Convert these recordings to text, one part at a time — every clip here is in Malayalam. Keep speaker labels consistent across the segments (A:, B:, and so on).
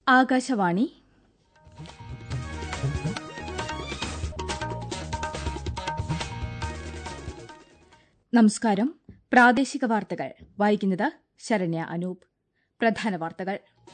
A: ആകാശവാണി നമസ്കാരം പ്രാദേശിക വാർത്തകൾ വായിക്കുന്നത് ശരണ്യ അനൂപ് പ്രധാന വാർത്തകൾ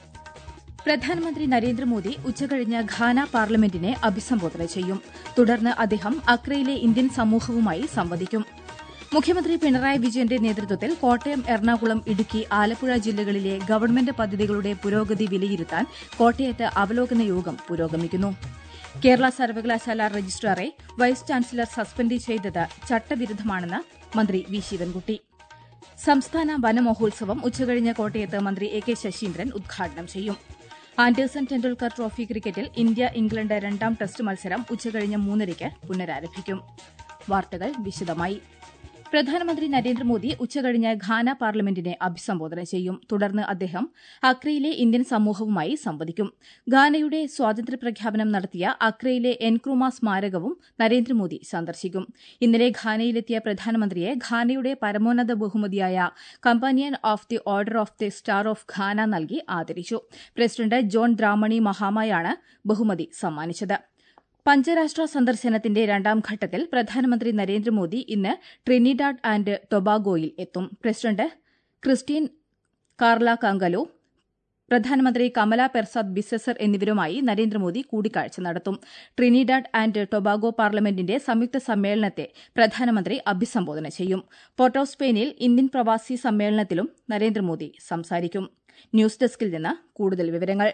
A: പ്രധാനമന്ത്രി നരേന്ദ്രമോദി ഉച്ചകഴിഞ്ഞ് ഘാന പാർലമെന്റിനെ അഭിസംബോധന ചെയ്യും തുടർന്ന് അദ്ദേഹം അക്രയിലെ ഇന്ത്യൻ സമൂഹവുമായി സംവദിക്കും മുഖ്യമന്ത്രി പിണറായി വിജയന്റെ നേതൃത്വത്തിൽ കോട്ടയം എറണാകുളം ഇടുക്കി ആലപ്പുഴ ജില്ലകളിലെ ഗവൺമെന്റ് പദ്ധതികളുടെ പുരോഗതി വിലയിരുത്താൻ കോട്ടയത്ത് അവലോകന യോഗം പുരോഗമിക്കുന്നു കേരള സർവകലാശാല രജിസ്ട്രാറെ വൈസ് ചാൻസലർ സസ്പെൻഡ് ചെയ്തത് ചട്ടവിരുദ്ധമാണെന്ന് മന്ത്രി വി ശിവൻകുട്ടി സംസ്ഥാന വനമഹോത്സവം ഉച്ചകഴിഞ്ഞ് കോട്ടയത്ത് മന്ത്രി എ കെ ശശീന്ദ്രൻ ഉദ്ഘാടനം ചെയ്യും ആൻഡേഴ്സൺ ടെൻഡുൽക്കർ ട്രോഫി ക്രിക്കറ്റിൽ ഇന്ത്യ ഇംഗ്ലണ്ട് രണ്ടാം ടെസ്റ്റ് മത്സരം ഉച്ചകഴിഞ്ഞ് മൂന്നരയ്ക്ക് പുനരാരംഭിക്കും വാർത്തകൾ വിശദമായി പ്രധാനമന്ത്രി നരേന്ദ്രമോദി ഉച്ചകഴിഞ്ഞ് ഘാന പാർലമെന്റിനെ അഭിസംബോധന ചെയ്യും തുടർന്ന് അദ്ദേഹം അക്രയിലെ ഇന്ത്യൻ സമൂഹവുമായി സംവദിക്കും ഘാനയുടെ സ്വാതന്ത്ര്യ പ്രഖ്യാപനം നടത്തിയ അക്രയിലെ എൻക്രുമ സ്മാരകവും നരേന്ദ്രമോദി സന്ദർശിക്കും ഇന്നലെ ഘാനയിലെത്തിയ പ്രധാനമന്ത്രിയെ ഘാനയുടെ പരമോന്നത ബഹുമതിയായ companion of the order of the star of Ghana നൽകി ആദരിച്ചു പ്രസിഡന്റ് ജോൺ ദ്രാമണി മഹാമയാണ് ബഹുമതി സമ്മാനിച്ചത് പഞ്ചരാഷ്ട്ര സന്ദർശനത്തിന്റെ രണ്ടാം ഘട്ടത്തിൽ പ്രധാനമന്ത്രി നരേന്ദ്രമോദി ഇന്ന് ട്രിനിഡാഡ് ആൻഡ് ടൊബാഗോയിൽ എത്തും പ്രസിഡന്റ് ക്രിസ്റ്റീൻ കാർല കാങ്കലോ പ്രധാനമന്ത്രി കമല പെർസാദ് ബിസെസർ എന്നിവരുമായി നരേന്ദ്രമോദി കൂടിക്കാഴ്ച നടത്തും ട്രിനിഡാഡ് ആൻഡ് ടൊബാഗോ പാർലമെന്റിന്റെ സംയുക്ത സമ്മേളനത്തെ പ്രധാനമന്ത്രി അഭിസംബോധന ചെയ്യും പോർട്ടോസ്പെയിനിൽ ഇന്ത്യൻ പ്രവാസി സമ്മേളനത്തിലും നരേന്ദ്രമോദി സംസാരിക്കും ന്യൂസ് ഡെസ്കിൽ നിന്ന് കൂടുതൽ വിവരങ്ങൾ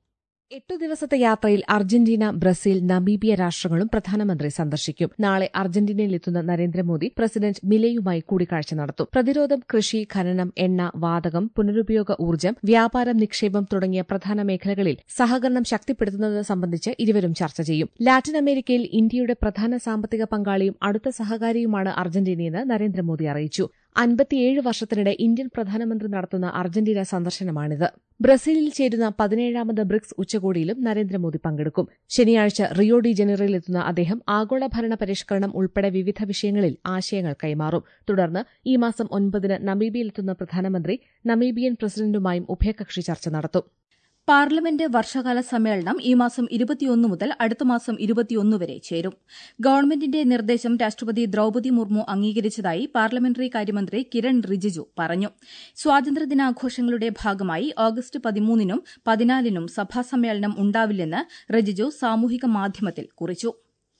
B: എട്ടു ദിവസത്തെ യാത്രയിൽ അർജന്റീന ബ്രസീൽ നമീബിയ രാഷ്ട്രങ്ങളും പ്രധാനമന്ത്രി സന്ദർശിക്കും നാളെ അർജന്റീനയിലെത്തുന്ന നരേന്ദ്രമോദി പ്രസിഡന്റ് മിലയുമായി കൂടിക്കാഴ്ച നടത്തും പ്രതിരോധം കൃഷി ഖനനം എണ്ണ വാതകം പുനരുപയോഗ ഊർജ്ജം വ്യാപാരം നിക്ഷേപം തുടങ്ങിയ പ്രധാന മേഖലകളിൽ സഹകരണം ശക്തിപ്പെടുത്തുന്നത് സംബന്ധിച്ച് ഇരുവരും ചർച്ച ചെയ്യും ലാറ്റിൻ അമേരിക്കയിൽ ഇന്ത്യയുടെ പ്രധാന സാമ്പത്തിക പങ്കാളിയും അടുത്ത സഹകാരിയുമാണ് അർജന്റീനയെന്ന് നരേന്ദ്രമോദി അറിയിച്ചു അൻപത്തിയേഴ് വർഷത്തിനിടെ ഇന്ത്യൻ പ്രധാനമന്ത്രി നടത്തുന്ന അർജന്റീന സന്ദർശനമാണിത് ബ്രസീലിൽ ചേരുന്ന പതിനേഴാമത് ബ്രിക്സ് ഉച്ചകോടിയിലും നരേന്ദ്രമോദി പങ്കെടുക്കും ശനിയാഴ്ച റിയോ ഡി ജനീറോയിലെത്തുന്ന അദ്ദേഹം ആഗോള ഭരണ പരിഷ്കരണം ഉൾപ്പെടെ വിവിധ വിഷയങ്ങളിൽ ആശയങ്ങൾ കൈമാറും തുടർന്ന് ഈ മാസം ഒൻപതിന് നമീബിയയിലെത്തുന്ന പ്രധാനമന്ത്രി നമീബിയൻ പ്രസിഡന്റുമായും ഉഭയകക്ഷി ചർച്ച നടത്തും
A: പാർലമെന്റ് വർഷകാല സമ്മേളനം ഈ മാസം ഇരുപത്തിയൊന്ന് മുതൽ അടുത്ത മാസം ഇരുപത്തിയൊന്ന് വരെ ചേരും ഗവൺമെന്റിന്റെ നിർദ്ദേശം രാഷ്ട്രപതി ദ്രൌപതി മുർമു അംഗീകരിച്ചതായി പാർലമെന്ററി കാര്യമന്ത്രി കിരൺ റിജിജു പറഞ്ഞു സ്വാതന്ത്ര്യദിനാഘോഷങ്ങളുടെ ഭാഗമായി ഓഗസ്റ്റ് പതിമൂന്നിനും പതിനാലിനും സഭാസമ്മേളനം ഉണ്ടാവില്ലെന്ന് റിജിജു സാമൂഹിക മാധ്യമത്തിൽ കുറിച്ചു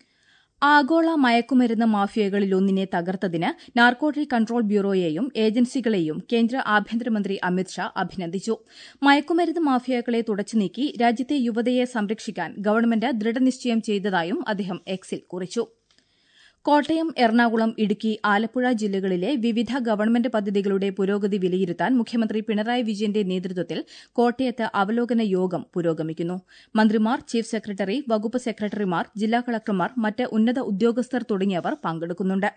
A: ആഗോള മയക്കുമരുന്ന് മാഫിയകളിലൊന്നിനെ തകർത്തതിന് നാർക്കോട്ടിക് കൺട്രോൾ ബ്യൂറോയെയും ഏജൻസികളെയും കേന്ദ്ര ആഭ്യന്തരമന്ത്രി അമിത്ഷാ അഭിനന്ദിച്ചു മയക്കുമരുന്ന് മാഫിയകളെ തുടച്ചുനീക്കി രാജ്യത്തെ യുവതയെ സംരക്ഷിക്കാൻ ഗവൺമെന്റ് ദൃഢനിശ്ചയം ചെയ്തതായും അദ്ദേഹം എക്സിൽ കുറിച്ചു കോട്ടയം എറണാകുളം ഇടുക്കി ആലപ്പുഴ ജില്ലകളിലെ വിവിധ ഗവൺമെന്റ് പദ്ധതികളുടെ പുരോഗതി വിലയിരുത്താൻ മുഖ്യമന്ത്രി പിണറായി വിജയന്റെ നേതൃത്വത്തിൽ കോട്ടയത്ത് അവലോകന യോഗം പുരോഗമിക്കുന്നു മന്ത്രിമാർ ചീഫ് സെക്രട്ടറി വകുപ്പ് സെക്രട്ടറിമാർ ജില്ലാ കളക്ടർമാർ മറ്റ് ഉന്നത ഉദ്യോഗസ്ഥർ തുടങ്ങിയവർ പങ്കെടുക്കുന്നുണ്ട്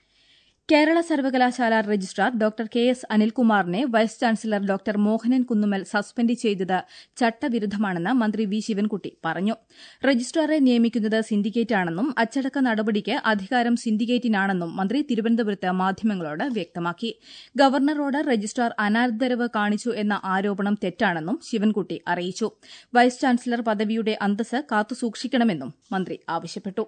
A: കേരള സർവകലാശാല രജിസ്ട്രാർ ഡോക്ടർ കെ എസ് അനിൽകുമാറിനെ vice chancellor doctor Mohanan Kunnumal suspend ചെയ്തത് ചട്ടവിരുദ്ധമാണെന്ന് മന്ത്രി വി ശിവൻകുട്ടി പറഞ്ഞു രജിസ്ട്രാറെ നിയമിക്കുന്നത് സിൻഡിക്കേറ്റാണെന്നും അച്ചടക്ക നടപടിക്ക് അധികാരം സിൻഡിക്കേറ്റിനാണെന്നും മന്ത്രി തിരുവനന്തപുരത്ത് മാധ്യമങ്ങളോട് വ്യക്തമാക്കി ഗവർണറോട് രജിസ്ട്രാർ അനാദരവ് കാണിച്ചു എന്ന ആരോപണം തെറ്റാണെന്നും ശിവൻകുട്ടി അറിയിച്ചു വൈസ് ചാൻസലർ പദവിയുടെ അന്തസ് കാത്തുസൂക്ഷിക്കണമെന്നും മന്ത്രി ആവശ്യപ്പെട്ടു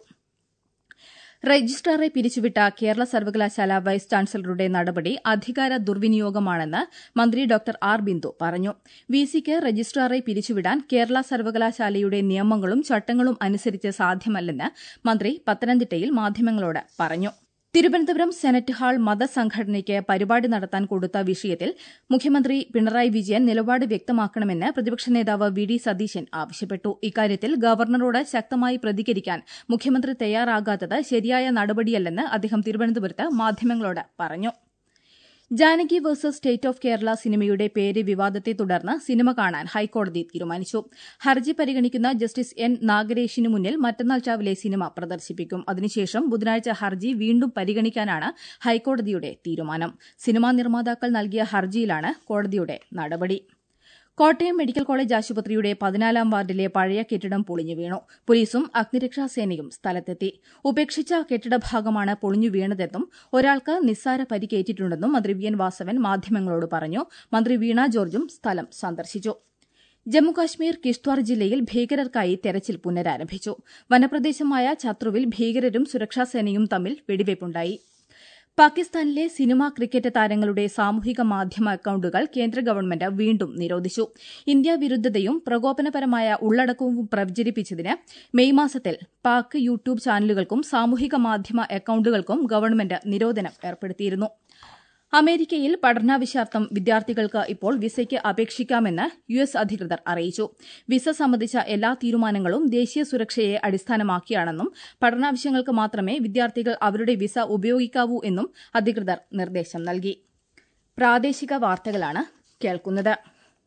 A: രജിസ്ട്രാറെ പിരിച്ചുവിട്ട കേരള സർവകലാശാല വൈസ് ചാൻസലറുടെ നടപടി അധികാര ദുർവിനിയോഗമാണെന്ന് മന്ത്രി ഡോക്ടർ ആർ ബിന്ദു പറഞ്ഞു വിസിക്ക് രജിസ്ട്രാറെ പിരിച്ചുവിടാൻ കേരള സർവകലാശാലയുടെ നിയമങ്ങളും ചട്ടങ്ങളും അനുസരിച്ച് സാധ്യമല്ലെന്ന് മന്ത്രി പത്തനംതിട്ടയിൽ മാധ്യമങ്ങളോട് പറഞ്ഞു തിരുവനന്തപുരം സെനറ്റ് ഹാൾ മതസംഘടനയ്ക്ക് പരിപാടി നടത്താൻ കൊടുത്ത വിഷയത്തിൽ മുഖ്യമന്ത്രി പിണറായി വിജയൻ നിലപാട് വ്യക്തമാക്കണമെന്ന് പ്രതിപക്ഷ നേതാവ് വി ഡി സതീശൻ ആവശ്യപ്പെട്ടു ഇക്കാര്യത്തിൽ ഗവർണറോട് ശക്തമായി പ്രതികരിക്കാൻ മുഖ്യമന്ത്രി തയ്യാറാകാത്തത് ശരിയായ നടപടിയല്ലെന്ന് അദ്ദേഹം തിരുവനന്തപുരത്ത് മാധ്യമങ്ങളോട് പറഞ്ഞു Janaki versus state of Kerala സിനിമയുടെ പേര് വിവാദത്തെ തുടർന്ന് സിനിമ കാണാൻ ഹൈക്കോടതി തീരുമാനിച്ചു ഹർജി പരിഗണിക്കുന്ന ജസ്റ്റിസ് എൻ നാഗരേഷിനു മുന്നിൽ മറ്റന്നാൾ രാവിലെ സിനിമ പ്രദർശിപ്പിക്കും അതിനുശേഷം ബുധനാഴ്ച ഹർജി വീണ്ടും പരിഗണിക്കാനാണ് ഹൈക്കോടതിയുടെ തീരുമാനം സിനിമാ നിർമ്മാതാക്കൾ നൽകിയ ഹർജിയിലാണ് കോടതിയുടെ നടപടി കോട്ടയം മെഡിക്കൽ കോളേജ് ആശുപത്രിയുടെ പതിനാലാം വാർഡിലെ പഴയ കെട്ടിടം പൊളിഞ്ഞു വീണു പോലീസും അഗ്നിരക്ഷാസേനയും സ്ഥലത്തെത്തി ഉപേക്ഷിച്ച കെട്ടിടഭാഗമാണ് പൊളിഞ്ഞു വീണതെന്നും ഒരാൾക്ക് നിസ്സാര പരിക്കേറ്റിട്ടുണ്ടെന്നും മന്ത്രി വി എൻ വാസവൻ മാധ്യമങ്ങളോട് പറഞ്ഞു മന്ത്രി വീണ ജോർജും സ്ഥലം സന്ദർശിച്ചു ജമ്മുകാശ്മീർ കിഷ്ത്വാർ ജില്ലയിൽ ഭീകരർക്കായി തെരച്ചിൽ പുനരാരംഭിച്ചു വനപ്രദേശമായ ഛത്രുവിൽ ഭീകരരും സുരക്ഷാസേനയും തമ്മിൽ വെടിവയ്പുണ്ടായി പാകിസ്ഥാനിലെ സിനിമാ ക്രിക്കറ്റ് താരങ്ങളുടെ സാമൂഹിക മാധ്യമ അക്കൌണ്ടുകൾ കേന്ദ്ര ഗവൺമെന്റ് വീണ്ടും നിരോധിച്ചു ഇന്ത്യ വിരുദ്ധതയും പ്രകോപനപരമായ ഉള്ളടക്കവും പ്രചരിപ്പിച്ചതിന് മെയ് മാസത്തിൽ പാക് യൂട്യൂബ് ചാനലുകൾക്കും സാമൂഹിക മാധ്യമ അക്കൌണ്ടുകൾക്കും ഗവൺമെന്റ് നിരോധനം ഏർപ്പെടുത്തിയിരുന്നു അമേരിക്കയിൽ പഠനാവശ്യാർത്ഥം വിദ്യാർത്ഥികൾക്ക് ഇപ്പോൾ വിസയ്ക്ക് അപേക്ഷിക്കാമെന്ന് യു എസ് അധികൃതർ അറിയിച്ചു വിസ സംബന്ധിച്ച എല്ലാ തീരുമാനങ്ങളും ദേശീയ സുരക്ഷയെ അടിസ്ഥാനമാക്കിയാണെന്നും പഠനാവശ്യങ്ങൾക്ക് മാത്രമേ വിദ്യാർത്ഥികൾ അവരുടെ വിസ ഉപയോഗിക്കാവൂ എന്നും അധികൃതർ നിർദ്ദേശം നൽകി പ്രാദേശിക വാർത്തകളാണ് കേൾക്കുന്നത്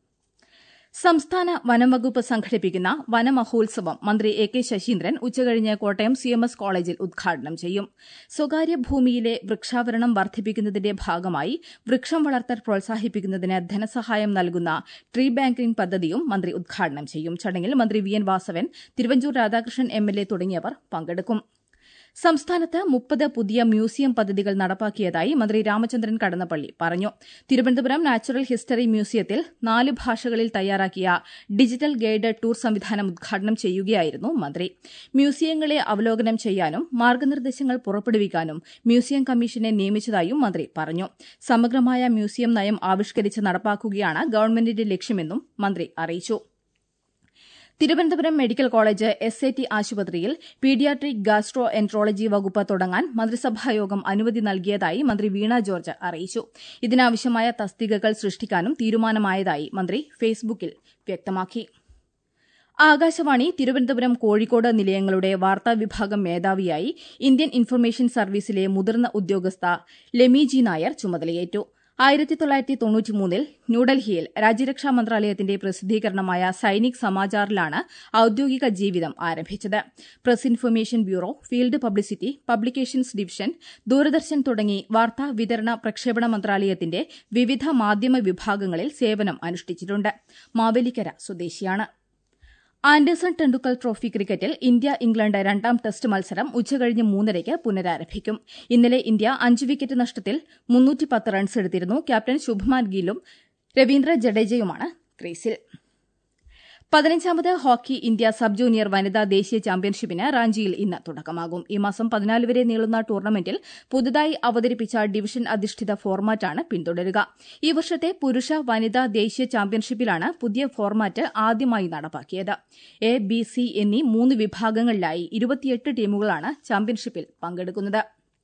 A: സംസ്ഥാന വനം വകുപ്പ് സംഘടിപ്പിക്കുന്ന വനമഹോത്സവം മന്ത്രി എ കെ ശശീന്ദ്രൻ ഉച്ചകഴിഞ്ഞ് കോട്ടയം സി എം എസ് കോളേജിൽ ഉദ്ഘാടനം ചെയ്യും സ്വകാര്യ ഭൂമിയിലെ വൃക്ഷാവരണം വർദ്ധിപ്പിക്കുന്നതിന്റെ ഭാഗമായി വൃക്ഷം വളർത്തൽ പ്രോത്സാഹിപ്പിക്കുന്നതിന് ധനസഹായം നൽകുന്ന ട്രീ ബാങ്കിംഗ് പദ്ധതിയും മന്ത്രി ഉദ്ഘാടനം ചെയ്യും ചടങ്ങിൽ മന്ത്രി V N Vasavan Thiruvanchoor Radhakrishnan M L A തുടങ്ങിയവർ പങ്കെടുക്കും സംസ്ഥാനത്ത് മുപ്പത് പുതിയ മ്യൂസിയം പദ്ധതികൾ നടപ്പാക്കിയതായി മന്ത്രി രാമചന്ദ്രൻ കടന്നപ്പള്ളി പറഞ്ഞു തിരുവനന്തപുരം നാച്ചുറൽ ഹിസ്റ്ററി മ്യൂസിയത്തിൽ നാല് ഭാഷകളിൽ തയ്യാറാക്കിയ ഡിജിറ്റൽ ഗൈഡഡ് ടൂർ സംവിധാനം ഉദ്ഘാടനം ചെയ്യുകയായിരുന്നു മന്ത്രി മ്യൂസിയങ്ങളെ അവലോകനം ചെയ്യാനും മാർഗനിർദ്ദേശങ്ങൾ പുറപ്പെടുവിക്കാനും മ്യൂസിയം കമ്മീഷനെ നിയമിച്ചതായും മന്ത്രി പറഞ്ഞു സമഗ്രമായ മ്യൂസിയം നയം ആവിഷ്കരിച്ച് നടപ്പാക്കുകയാണ് ഗവൺമെന്റിന്റെ ലക്ഷ്യമെന്നും മന്ത്രി അറിയിച്ചു Thiruvananthapuram medical college S I T ആശുപത്രിയിൽ പീഡിയാട്രിക് ഗാസ്ട്രോ എൻട്രോളജി വകുപ്പ് തുടങ്ങാൻ മന്ത്രിസഭായോഗം അനുമതി നൽകിയതായി മന്ത്രി വീണ ജോർജ് അറിയിച്ചു ഇതിനാവശ്യമായ തസ്തികകൾ സൃഷ്ടിക്കാനും തീരുമാനമായതായി മന്ത്രി ഫേസ്ബുക്കിൽ വ്യക്തമാക്കി ആകാശവാണി തിരുവനന്തപുരം കോഴിക്കോട് നിലയങ്ങളുടെ വാർത്താ വിഭാഗം മേധാവിയായി ഇന്ത്യൻ ഇൻഫർമേഷൻ സർവീസിലെ മുതിർന്ന ഉദ്യോഗസ്ഥ ലെമി ജി നായർ ചുമതലയേറ്റു ആയിരത്തി തൊള്ളായിരത്തി തൊണ്ണൂറ്റിമൂന്നിൽ ന്യൂഡൽഹിയിൽ രാജ്യരക്ഷാ മന്ത്രാലയത്തിന്റെ പ്രസിദ്ധീകരണമായ സൈനിക് സമാചാറിലാണ് ഔദ്യോഗിക ജീവിതം ആരംഭിച്ചത് press information bureau field publicity publications division Doordarshan തുടങ്ങി വാർത്താ വിതരണ പ്രക്ഷേപണ മന്ത്രാലയത്തിന്റെ വിവിധ മാധ്യമ വിഭാഗങ്ങളിൽ സേവനം അനുഷ്ഠിച്ചിട്ടുണ്ട് മാവേലിക്കര സ്വദേശിയാണ് ആൻഡേഴ്സൺ ടെണ്ടുൽക്കർ ട്രോഫി ക്രിക്കറ്റിൽ ഇന്ത്യ ഇംഗ്ലണ്ട് രണ്ടാം ടെസ്റ്റ് മത്സരം ഉച്ചകഴിഞ്ഞ് മൂന്നരയ്ക്ക് പുനരാരംഭിക്കും ഇന്നലെ ഇന്ത്യ അഞ്ച് വിക്കറ്റ് നഷ്ടത്തിൽ റൺസ് എടുത്തിരുന്നു ക്യാപ്റ്റൻ ശുഭ്മാൻ ഗില്ലും രവീന്ദ്ര ജഡേജയുമാണ് ക്രീസിൽ പതിനഞ്ചാമത് ഹോക്കി ഇന്ത്യ സബ് ജൂനിയർ വനിതാ ദേശീയ ചാമ്പ്യൻഷിപ്പിന് റാഞ്ചിയിൽ ഇന്ന് തുടക്കമാകും ഈ മാസം പതിനാല് വരെ നീളുന്ന ടൂർണമെന്റിൽ പുതുതായി അവതരിപ്പിച്ച ഡിവിഷൻ അധിഷ്ഠിത ഫോർമാറ്റാണ് പിന്തുടരുക ഈ വർഷത്തെ പുരുഷ വനിതാ ദേശീയ ചാമ്പ്യൻഷിപ്പിലാണ് പുതിയ ഫോർമാറ്റ് ആദ്യമായി നടപ്പാക്കിയത് എ ബി സി എന്നീ മൂന്ന് വിഭാഗങ്ങളിലായി ഇരുപത്തിയെട്ട് ടീമുകളാണ് ചാമ്പ്യൻഷിപ്പിൽ പങ്കെടുക്കുന്നത്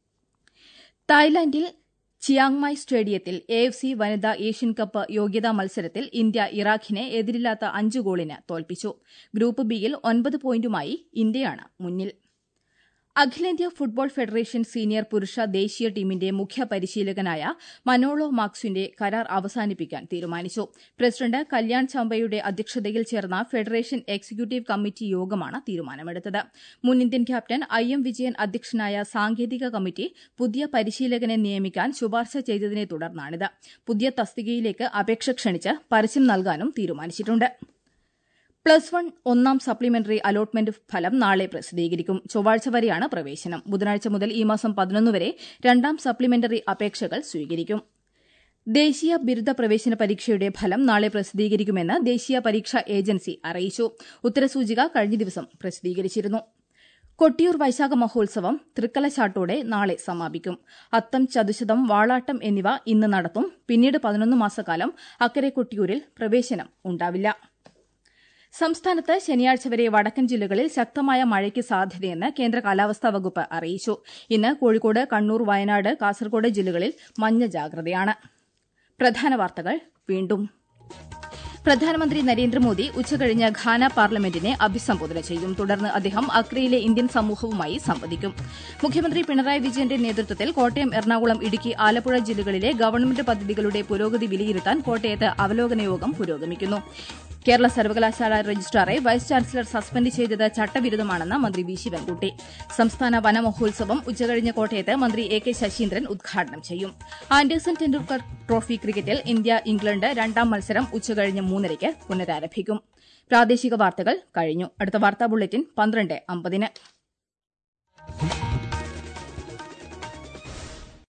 A: തായ്ലാന്റിൽ ചിയാങ്മായ് സ്റ്റേഡിയത്തിൽ എ എഫ് സി വനിതാ ഏഷ്യൻ കപ്പ് യോഗ്യതാ മത്സരത്തിൽ ഇന്ത്യ ഇറാഖിനെ എതിരില്ലാത്ത അഞ്ച് ഗോളിന് തോൽപ്പിച്ചു ഗ്രൂപ്പ് ബിയിൽ ഒൻപത് പോയിന്റുമായി ഇന്ത്യയാണ് മുന്നിൽ അഖിലേന്ത്യാ ഫുട്ബോൾ ഫെഡറേഷൻ സീനിയർ പുരുഷ ദേശീയ ടീമിന്റെ മുഖ്യ പരിശീലകനായ മനോളോ മാക്സിന്റെ കരാർ അവസാനിപ്പിക്കാൻ തീരുമാനിച്ചു പ്രസിഡന്റ് കല്യാൺ ചാമ്പയുടെ അധ്യക്ഷതയിൽ ചേർന്ന ഫെഡറേഷൻ എക്സിക്യൂട്ടീവ് കമ്മിറ്റി യോഗമാണ് തീരുമാനമെടുത്തത് മുൻ Indian captain I M Vijayan അധ്യക്ഷനായ സാങ്കേതിക കമ്മിറ്റി പുതിയ പരിശീലകനെ നിയമിക്കാൻ ശുപാർശ ചെയ്തതിനെ തുടർന്നാണിത് പുതിയ തസ്തികയിലേക്ക് അപേക്ഷ ക്ഷണിച്ച് പരസ്യം നൽകാനും തീരുമാനിച്ചിട്ടുണ്ട് പ്ലസ് വൺ ഒന്നാം സപ്ലിമെന്ററി അലോട്ട്മെന്റ് ഫലം നാളെ പ്രസിദ്ധീകരിക്കും ചൊവ്വാഴ്ച വരെയാണ് പ്രവേശനം ബുധനാഴ്ച മുതൽ ഈ മാസം പതിനൊന്ന് വരെ രണ്ടാം സപ്ലിമെന്ററി അപേക്ഷകൾ സ്വീകരിക്കും ദേശീയ ബിരുദ പ്രവേശന പരീക്ഷയുടെ ഫലം നാളെ പ്രസിദ്ധീകരിക്കുമെന്ന് ദേശീയ പരീക്ഷാ ഏജൻസി അറിയിച്ചു ഉത്തരസൂചിക കഴിഞ്ഞ ദിവസം പ്രസിദ്ധീകരിച്ചിരുന്നു കൊട്ടിയൂർ വൈശാഖ മഹോത്സവം തൃക്കലശാട്ടോടെ നാളെ സമാപിക്കും അത്തം ചതുശതം വാളാട്ടം എന്നിവ ഇന്ന് നടത്തും പിന്നീട് പതിനൊന്ന് മാസക്കാലം അക്കരെ കൊട്ടിയൂരിൽ പ്രവേശനം ഉണ്ടാവില്ല സംസ്ഥാനത്ത് ശനിയാഴ്ച വരെ വടക്കൻ ജില്ലകളിൽ ശക്തമായ മഴയ്ക്ക് സാധ്യതയെന്ന് കേന്ദ്ര കാലാവസ്ഥാ വകുപ്പ് അറിയിച്ചു ഇന്ന് കോഴിക്കോട് കണ്ണൂർ വയനാട് കാസർഗോഡ് ജില്ലകളിൽ മഞ്ഞ ജാഗ്രതയാണ് പ്രധാന വാർത്തകൾ വീണ്ടും പ്രധാനമന്ത്രി നരേന്ദ്രമോദി ഉച്ചകഴിഞ്ഞ് ഘാന പാർലമെന്റിനെ അഭിസംബോധന ചെയ്യും തുടർന്ന് അദ്ദേഹം അക്രയിലെ ഇന്ത്യൻ സമൂഹവുമായി സംവദിക്കും മുഖ്യമന്ത്രി പിണറായി വിജയന്റെ നേതൃത്വത്തിൽ കോട്ടയം എറണാകുളം ഇടുക്കി ആലപ്പുഴ ജില്ലകളിലെ ഗവൺമെന്റ് പദ്ധതികളുടെ പുരോഗതി വിലയിരുത്താൻ കോട്ടയത്ത് അവലോകന യോഗം പുരോഗമിക്കുന്നു കേരള സർവകലാശാല രജിസ്ട്രാറെ വൈസ് ചാൻസലർ സസ്പെൻഡ് ചെയ്തത് ചട്ടവിരുദ്ധമാണെന്ന് മന്ത്രി വി ശിവൻകുട്ടി സംസ്ഥാന വനമഹോത്സവം ഉച്ചകഴിഞ്ഞ് കോട്ടയത്ത് മന്ത്രി എ കെ ശശീന്ദ്രൻ ഉദ്ഘാടനം ചെയ്യും ആൻഡേഴ്സൺ ടെൻഡുൽക്കർ ട്രോഫി ക്രിക്കറ്റിൽ ഇന്ത്യ ഇംഗ്ലണ്ട് രണ്ടാം മത്സരം ഉച്ചകഴിഞ്ഞ് മൂന്നരയ്ക്ക് പുനരാരംഭിക്കും പ്രാദേശിക വാർത്തകൾ കഴിഞ്ഞു അടുത്ത വാർത്താ ബുള്ളറ്റിൻ പന്ത്രണ്ട് അമ്പതിന്